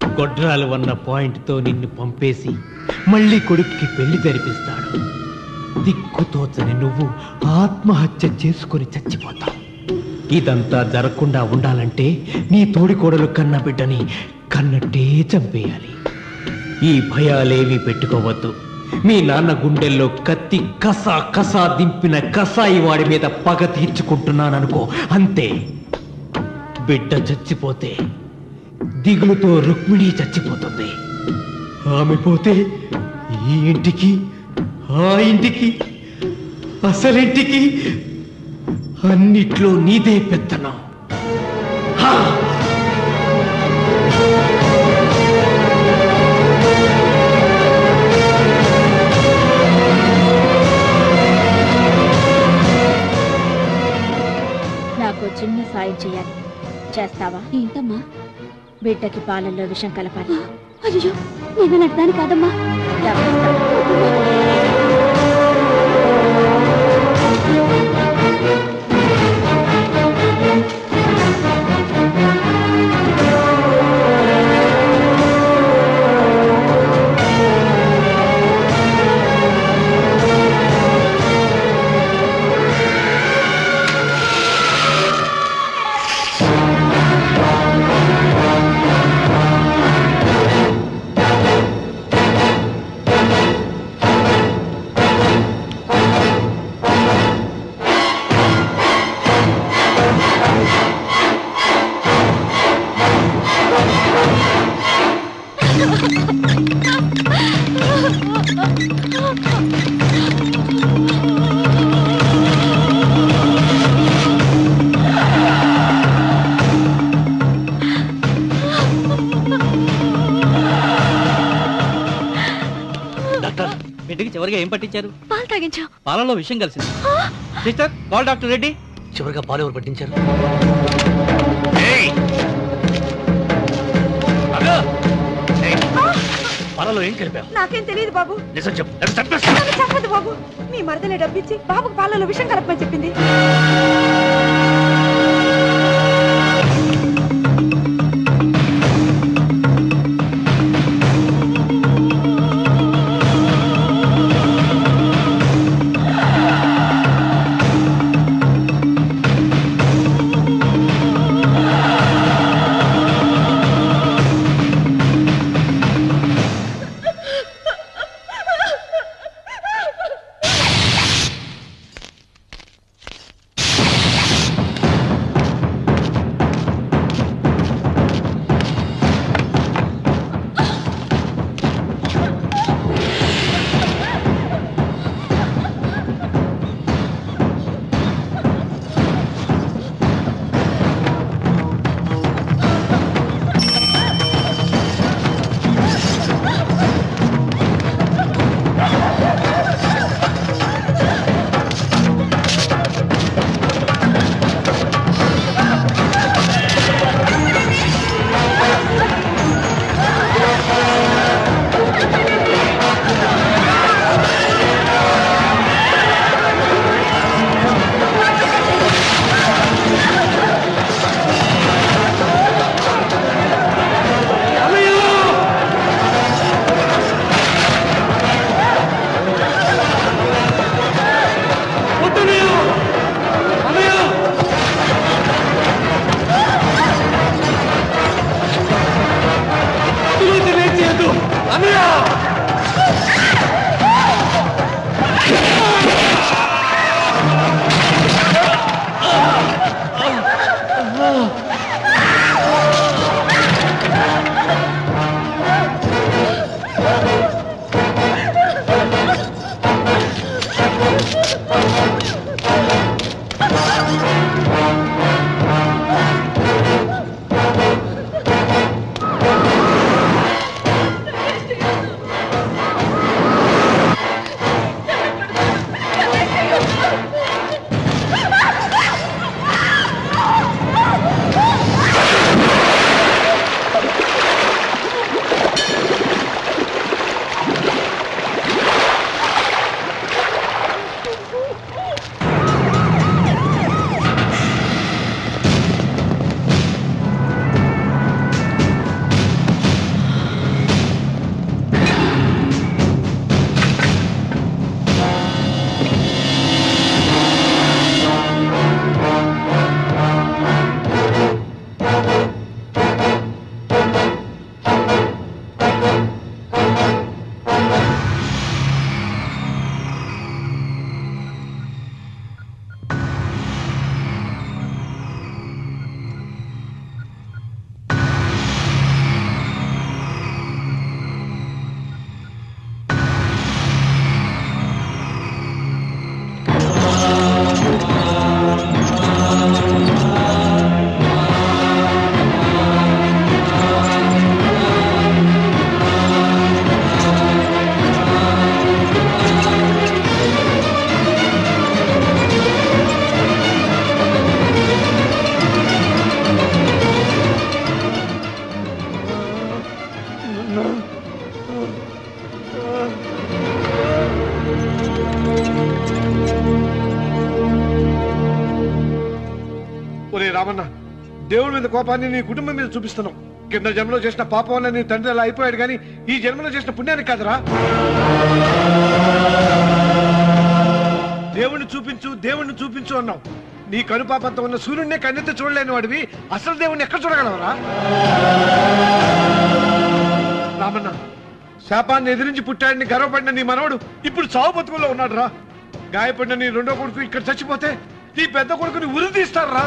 గొడ్రాలు అన్న పాయింట్తో నిన్ను పంపేసి మళ్ళీ కొడుక్కి పెళ్లి జరిపిస్తాడు దిక్కుతోచని నువ్వు ఆత్మహత్య చేసుకొని చచ్చిపోతావు ఇదంతా జరగకుండా ఉండాలంటే నీ తోడికోడలు కన్న బిడ్డని కన్నట్టే చంపేయాలి ఈ భయాలేవి పెట్టుకోవద్దు మీ నాన్న గుండెల్లో కత్తి కసా కసా దింపిన కసాయి వాడి మీద పగ తీర్చుకుంటున్నాననుకో అంతే బిడ్డ చచ్చిపోతే దిగులుతో రుక్మిణి చచ్చిపోతుంది ఆమె పోతే ఈ ఇంటికి ఆ ఇంటికి అసలింటికి అన్నిట్లో నీదే పెత్తనం హా! నాకు చిన్న సాయం చేయాలి చేస్తావా ఏంటమ్మా బిడ్డకి పాలల్లో విషం కలపాలి అయ్యో నేను నడతాను కాదమ్మా డబ్బిస్తా. డాక్టర్ బిడ్డకి చివరిగా ఏం పట్టించారు పాలు తాగించు పాలలో విషయం కలిసింది సిస్టర్ కాల్ డాక్టర్ రెడ్డి చివరిగా పాలు ఎవరు పట్టించారు పాలలో ఏం కలిపావు నాకేం తెలియదు బాబు నిజం చెప్పు లేకపోతే చంపేస్తా. నన్ను చెప్పదు బాబు మీ మరదలే డబ్బిచ్చి బాబుకు పాలలో విషం కలపమని చెప్పింది ఒరే రామన్న దేవుడి మీద కోపాన్ని నీ కుటుంబం మీద చూపిస్తున్నావు కింద జన్మలో చేసిన పాపం వల్ల నీ తండ్రి అలా అయిపోయాడు కానీ ఈ జన్మలో చేసిన పుణ్యానికి కాదురా దేవుణ్ణి చూపించు దేవుణ్ణి చూపించు అన్నావు నీ కనుపాపంతో ఉన్న సూర్యుడినే కన్నెత్తి చూడలేని వాడివి అసలు దేవుణ్ణి ఎక్కడ చూడగలవరా రామన్న శాపాన్ని ఎదిరించి పుట్టాడని గర్వపడిన నీ మనవడు ఇప్పుడు చావు బతుకుల్లో ఉన్నాడు రా గాయపడిన నీ రెండో కొడుకు ఇక్కడ చచ్చిపోతే నీ పెద్ద కొడుకుని ఉరి తీస్తారా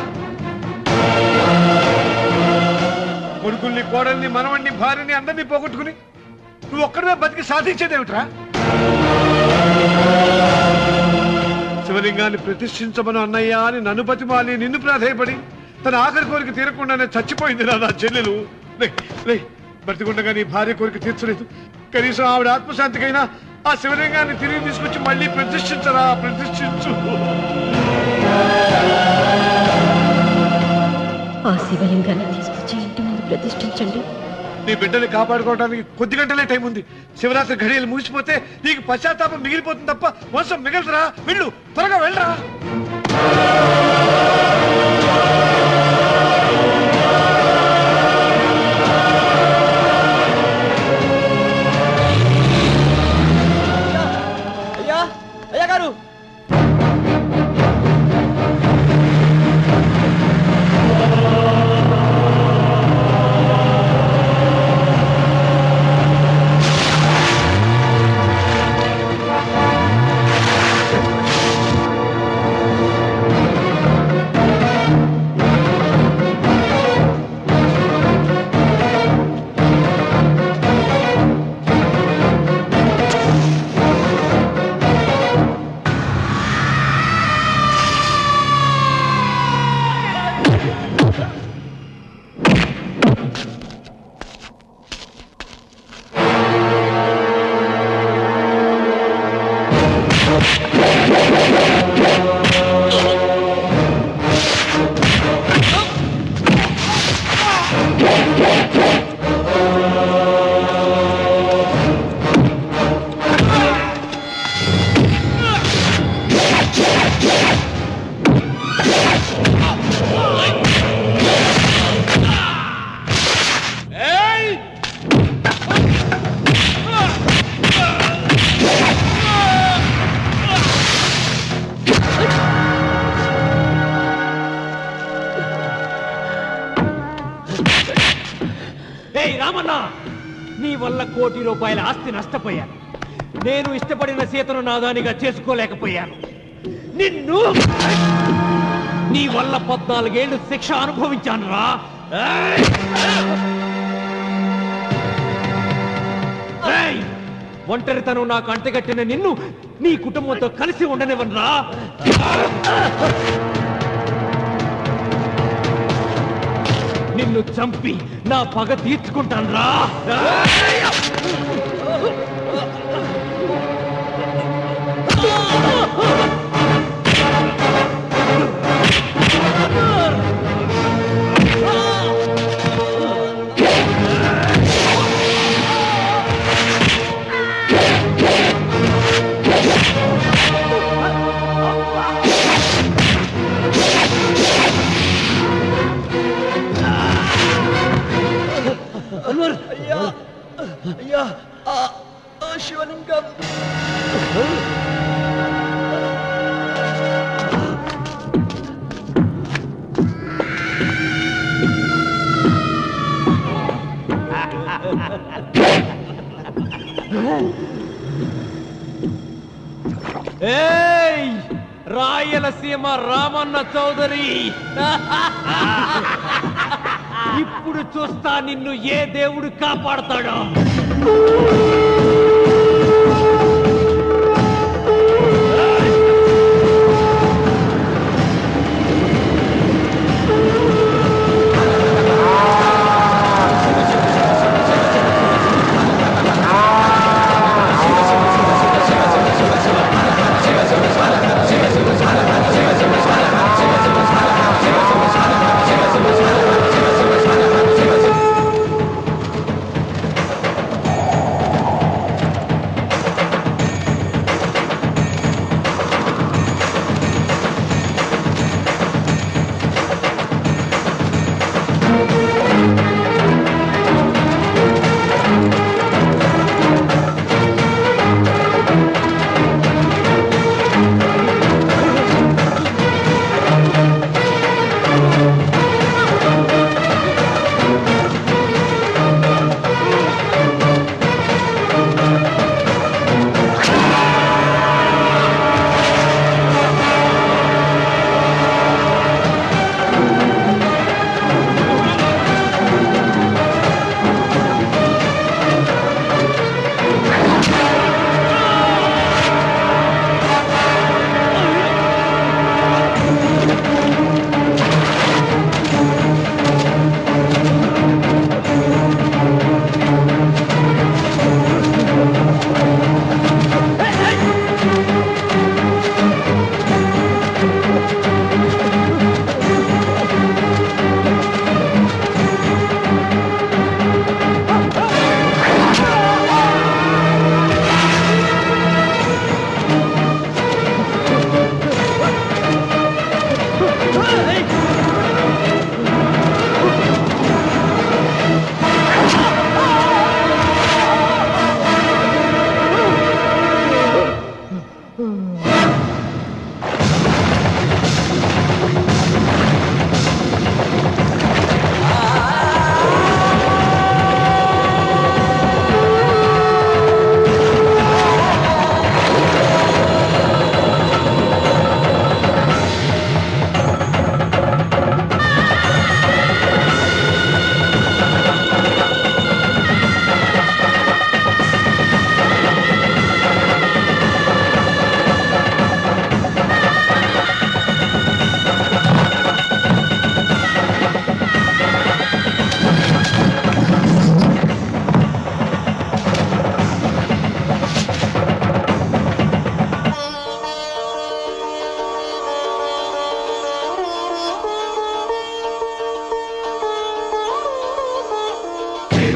కొడుకుల్ని కోడల్ని మనవణ్ణి భార్యని అందరినీ పోగొట్టుకుని నువ్వు ఒక్కడమే బతికి సాధించేదేమిట్రా శివలింగాన్ని ప్రతిష్ఠించమను అన్నయ్య అని నన్ను బతిమాలి నిన్ను ప్రాధేయపడి తన ఆఖరి కోరిక తీరకుండానే చచ్చిపోయింది నా చెల్లెలు లే, లే, బ్రతికుండగా నీ భార్య కోరిక తీర్చలేదు కనీసం ఆవిడ ఆత్మశాంతికైనా ఆ శివలింగాన్ని తిరిగి తీసుకొచ్చి మళ్ళీ ప్రతిష్ఠించరా ప్రతిష్ఠించు ఆ శివలింగాన్ని తీసుకొచ్చి ఇంటి ముందు ప్రతిష్ఠించండి నీ బిడ్డని కాపాడుకోవడానికి కొద్ది గంటలే టైం ఉంది శివరాత్రి ఘడియలు ముగిసిపోతే నీకు పశ్చాత్తాపం మిగిలిపోతుంది తప్ప వంశం మిగలదురా వెళ్ళు త్వరగా వెళ్ళరా అయ్యా అయ్యా గారు ఏయ్ రామన్న నీ వల్ల కోటి రూపాయల ఆస్తి నష్టపోయాను నేను ఇష్టపడిన సీతను నాదానిగా చేసుకోలేకపోయాను నిన్ను నీ వల్ల పద్నాలుగేళ్లు శిక్ష అనుభవించాను రా ఒంటరితనం నాకు అంటగట్టిన నిన్ను నీ కుటుంబంతో కలిసి ఉండనివ్వనురా నిన్ను చంపి నా పగ తీర్చుకుంటాను రా ఏయ్ రాయలసీమ రామన్న చౌదరి ఇప్పుడు చూస్తా నిన్ను ఏ దేవుడు కాపాడతాడో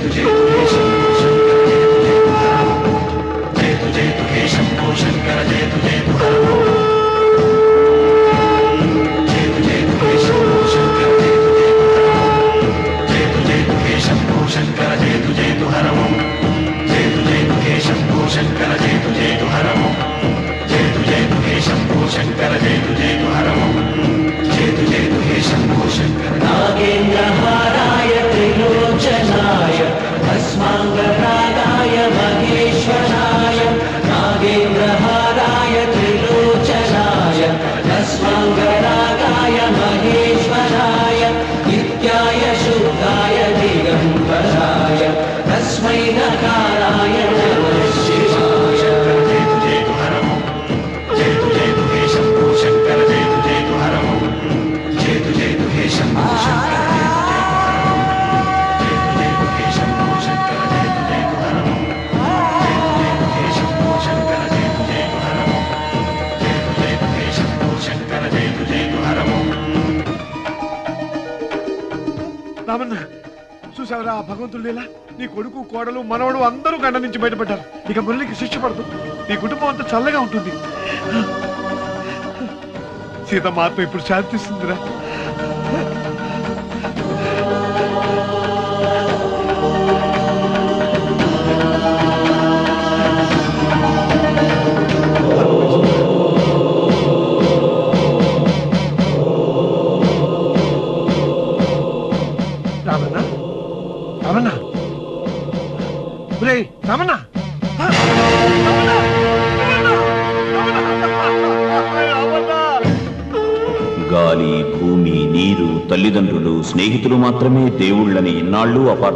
नागेन्द्रहाराय त्रिलोचनाय अस्माङ्गरागाय महेश्वराय नागेन्द्रहाराय त्रिलोचनाय अस्माङ्गरागाय महेश्वराय नित्याय शुद्धाय दिगम्बराय तस्मै नकाराय नमः शिवाय రామన్న చూసావరా ఆ భగవంతుడు లీలా నీ కొడుకు కోడలు మనవడు అందరూ గండ నుంచి బయటపడ్డారు ఇక మురళికి శిక్ష పడదు నీ కుటుంబం అంతా చల్లగా ఉంటుంది సీతమ్మ ఆత్మ ఇప్పుడు శాంతిస్తుందిరా రామన్న రామన్న ఒరేయ్, రామన్న ఆ! రామన్న! రామన్న! రామన్న! రామన్న! గాలి భూమి నీరు తల్లిదండ్రులు స్నేహితులు మాత్రమే దేవుళ్ళని ఇన్నాళ్ళు అపార్థం